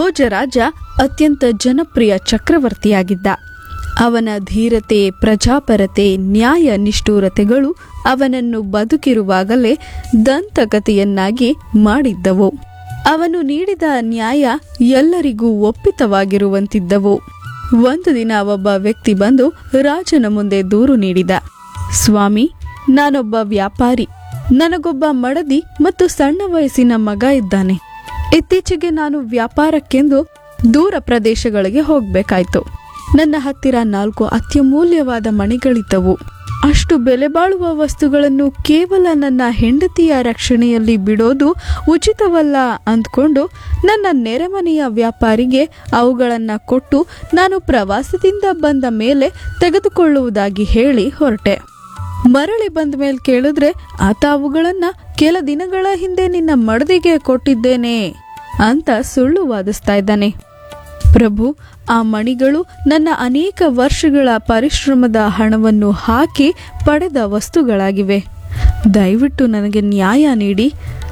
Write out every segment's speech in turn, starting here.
ಭೋಜರಾಜ ಅತ್ಯಂತ ಜನಪ್ರಿಯ ಚಕ್ರವರ್ತಿಯಾಗಿದ್ದ ಅವನ ಧೀರತೆ ಪ್ರಜಾಪರತೆ ನ್ಯಾಯ ನಿಷ್ಠೂರತೆಗಳು ಅವನನ್ನು ಬದುಕಿರುವಾಗಲೇ ದಂತಕಥೆಯನ್ನಾಗಿ ಮಾಡಿದ್ದವು ಅವನು ನೀಡಿದ ನ್ಯಾಯ ಎಲ್ಲರಿಗೂ ಒಪ್ಪಿತವಾಗಿರುವಂತಿದ್ದವು ಒಂದು ದಿನ ಒಬ್ಬ ವ್ಯಕ್ತಿ ಬಂದು ರಾಜನ ಮುಂದೆ ದೂರು ನೀಡಿದ ಸ್ವಾಮಿ ನಾನೊಬ್ಬ ವ್ಯಾಪಾರಿ ನನಗೊಬ್ಬ ಮಡದಿ ಮತ್ತು ಸಣ್ಣ ವಯಸ್ಸಿನ ಮಗ ಇದ್ದಾನೆ ಇತ್ತೀಚೆಗೆ ನಾನು ವ್ಯಾಪಾರಕ್ಕೆಂದು ದೂರ ಪ್ರದೇಶಗಳಿಗೆ ಹೋಗ್ಬೇಕಾಯ್ತು ನನ್ನ ಹತ್ತಿರ ನಾಲ್ಕು ಅತ್ಯಮೂಲ್ಯವಾದ ಮಣಿಗಳಿದ್ದವು ಅಷ್ಟು ಬೆಲೆ ಬಾಳುವ ವಸ್ತುಗಳನ್ನು ಕೇವಲ ನನ್ನ ಹೆಂಡತಿಯ ರಕ್ಷಣೆಯಲ್ಲಿ ಬಿಡೋದು ಉಚಿತವಲ್ಲ ಅಂದ್ಕೊಂಡು ನನ್ನ ನೆರೆಮನೆಯ ವ್ಯಾಪಾರಿಗೆ ಅವುಗಳನ್ನು ಕೊಟ್ಟು ನಾನು ಪ್ರವಾಸದಿಂದ ಬಂದ ಮೇಲೆ ತೆಗೆದುಕೊಳ್ಳುವುದಾಗಿ ಹೇಳಿ ಹೊರಟೆ ಮರಳಿ ಬಂದ ಮೇಲೆ ಕೇಳಿದ್ರೆ ಆತ ಅವುಗಳನ್ನ ಕೆಲ ದಿನಗಳ ಹಿಂದೆ ನಿನ್ನ ಮಡದಿಗೆ ಕೊಟ್ಟಿದ್ದೇನೆ ಅಂತ ಸುಳ್ಳು ವಾದಿಸ್ತಾ ಇದ್ದಾನೆ ಪ್ರಭು ಆ ಮಣಿಗಳು ನನ್ನ ಅನೇಕ ವರ್ಷಗಳ ಪರಿಶ್ರಮದ ಹಣವನ್ನು ಹಾಕಿ ಪಡೆದ ವಸ್ತುಗಳಾಗಿವೆ ದಯವಿಟ್ಟು ನನಗೆ ನ್ಯಾಯ ನೀಡಿ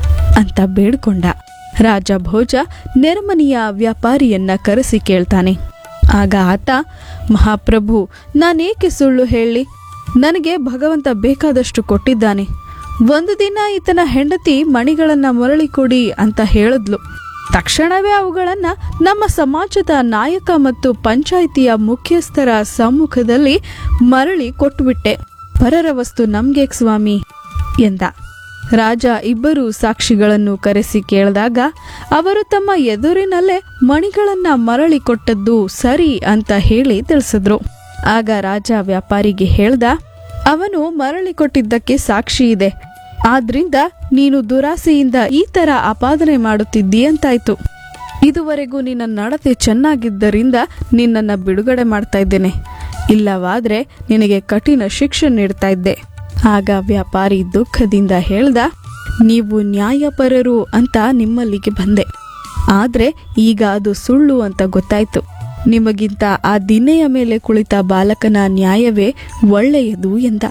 ಅಂತ ಬೇಡ್ಕೊಂಡ ರಾಜ ಭೋಜ ನೆರೆಮನೆಯ ವ್ಯಾಪಾರಿಯನ್ನ ಕರೆಸಿ ಕೇಳ್ತಾನೆ ಆಗ ಆತ ಮಹಾಪ್ರಭು ನಾನೇಕೆ ಸುಳ್ಳು ಹೇಳಿ ನನಗೆ ಭಗವಂತ ಬೇಕಾದಷ್ಟು ಕೊಟ್ಟಿದ್ದಾನೆ ಒಂದು ದಿನ ಈತನ ಹೆಂಡತಿ ಮಣಿಗಳನ್ನ ಮರಳಿ ಕೊಡಿ ಅಂತ ಹೇಳಿದ್ಲು ತಕ್ಷಣವೇ ಅವುಗಳನ್ನ ನಮ್ಮ ಸಮಾಜದ ನಾಯಕ ಮತ್ತು ಪಂಚಾಯಿತಿಯ ಮುಖ್ಯಸ್ಥರ ಸಮ್ಮುಖದಲ್ಲಿ ಮರಳಿ ಕೊಟ್ಟುಬಿಟ್ಟೆ ಪರರ ವಸ್ತು ನಮ್ಗೆ ಸ್ವಾಮಿ ಎಂದ ರಾಜ ಇಬ್ಬರು ಸಾಕ್ಷಿಗಳನ್ನು ಕರೆಸಿ ಕೇಳಿದಾಗ ಅವರು ತಮ್ಮ ಎದುರಿನಲ್ಲೇ ಮಣಿಗಳನ್ನ ಮರಳಿ ಕೊಟ್ಟದ್ದು ಸರಿ ಅಂತ ಹೇಳಿ ತಿಳಿಸಿದ್ರು ಆಗ ರಾಜ ವ್ಯಾಪಾರಿಗೆ ಹೇಳ್ದ ಅವನು ಮರಳಿ ಕೊಟ್ಟಿದ್ದಕ್ಕೆ ಸಾಕ್ಷಿ ಇದೆ ಆದ್ರಿಂದ ನೀನು ದುರಾಸೆಯಿಂದ ಈ ತರ ಆಪಾದನೆ ಮಾಡುತ್ತಿದ್ದೀ ಅಂತಾಯ್ತು ಇದುವರೆಗೂ ನಿನ್ನ ನಡತೆ ಚೆನ್ನಾಗಿದ್ದರಿಂದ ನಿನ್ನನ್ನ ಬಿಡುಗಡೆ ಮಾಡ್ತಾ ಇದ್ದೇನೆ ಇಲ್ಲವಾದ್ರೆ ನಿನಗೆ ಕಠಿಣ ಶಿಕ್ಷೆ ನೀಡ್ತಾ ಇದ್ದೆ ಆಗ ವ್ಯಾಪಾರಿ ದುಃಖದಿಂದ ಹೇಳ್ದ ನೀವು ನ್ಯಾಯಪರರು ಅಂತ ನಿಮ್ಮಲ್ಲಿಗೆ ಬಂದೆ ಆದ್ರೆ ಈಗ ಅದು ಸುಳ್ಳು ಅಂತ ಗೊತ್ತಾಯ್ತು ನಿಮಗಿಂತ ಆ ದಿನೆಯ ಮೇಲೆ ಕುಳಿತ ಬಾಲಕನ ನ್ಯಾಯವೇ ಒಳ್ಳೆಯದು ಎಂದ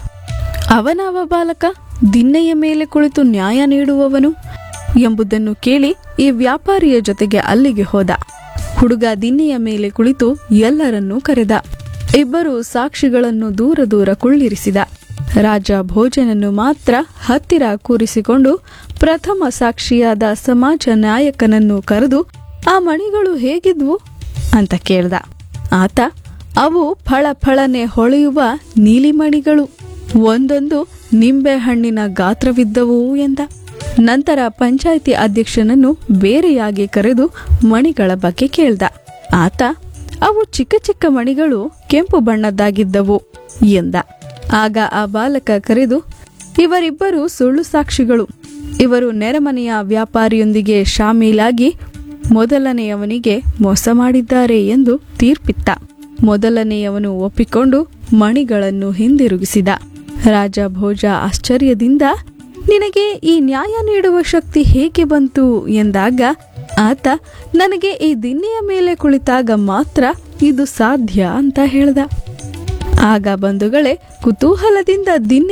ಅವನವ ಬಾಲಕ ದಿನ್ನೆಯ ಮೇಲೆ ಕುಳಿತು ನ್ಯಾಯ ನೀಡುವವನು ಎಂಬುದನ್ನು ಕೇಳಿ ಈ ವ್ಯಾಪಾರಿಯ ಜೊತೆಗೆ ಅಲ್ಲಿಗೆ ಹೋದ ಹುಡುಗ ದಿನ್ನೆಯ ಮೇಲೆ ಕುಳಿತು ಎಲ್ಲರನ್ನೂ ಕರೆದ ಇಬ್ಬರು ಸಾಕ್ಷಿಗಳನ್ನು ದೂರ ದೂರ ಕುಳ್ಳಿರಿಸಿದ ರಾಜ ಭೋಜನನ್ನು ಮಾತ್ರ ಹತ್ತಿರ ಕೂರಿಸಿಕೊಂಡು ಪ್ರಥಮ ಸಾಕ್ಷಿಯಾದ ಸಮಾಜ ನಾಯಕನನ್ನು ಕರೆದು ಆ ಮಣಿಗಳು ಹೇಗಿದ್ವು ಅಂತ ಕೇಳ್ದ ಆತ ಅವು ಫಳ ಫಳನೆ ಹೊಳೆಯುವ ನೀಲಿಮಣಿಗಳು ಒಂದೊಂದು ನಿಂಬೆ ಹಣ್ಣಿನ ಗಾತ್ರವಿದ್ದವು ಎಂದ ನಂತರ ಪಂಚಾಯಿತಿ ಅಧ್ಯಕ್ಷನನ್ನು ಬೇರೆಯಾಗಿ ಕರೆದು ಮಣಿಗಳ ಬಗ್ಗೆ ಕೇಳ್ದ ಆತ ಅವು ಚಿಕ್ಕ ಚಿಕ್ಕ ಮಣಿಗಳು ಕೆಂಪು ಬಣ್ಣದ್ದಾಗಿದ್ದವು ಎಂದ ಆಗ ಆ ಬಾಲಕ ಕರೆದು ಇವರಿಬ್ಬರು ಸುಳ್ಳು ಸಾಕ್ಷಿಗಳು ಇವರು ನೆರೆಮನೆಯ ವ್ಯಾಪಾರಿಯೊಂದಿಗೆ ಶಾಮೀಲಾಗಿ ಮೊದಲನೆಯವನಿಗೆ ಮೋಸ ಮಾಡಿದ್ದಾರೆ ಎಂದು ತೀರ್ಪಿತ್ತ ಮೊದಲನೆಯವನು ಒಪ್ಪಿಕೊಂಡು ಮಣಿಗಳನ್ನು ಹಿಂದಿರುಗಿಸಿದ ರಾಜ ಭೋಜ ಆಶ್ಚರ್ಯದಿಂದ ನಿನಗೆ ಈ ನ್ಯಾಯ ನೀಡುವ ಶಕ್ತಿ ಹೇಗೆ ಬಂತು ಎಂದಾಗ ಆತ ನನಗೆ ಈ ದಿನ್ನೆಯ ಮೇಲೆ ಕುಳಿತಾಗ ಮಾತ್ರ ಇದು ಸಾಧ್ಯ ಅಂತ ಹೇಳ್ದ ಆಗ ಬಂಧುಗಳೇ ಕುತೂಹಲದಿಂದ ದಿನ್ನೆ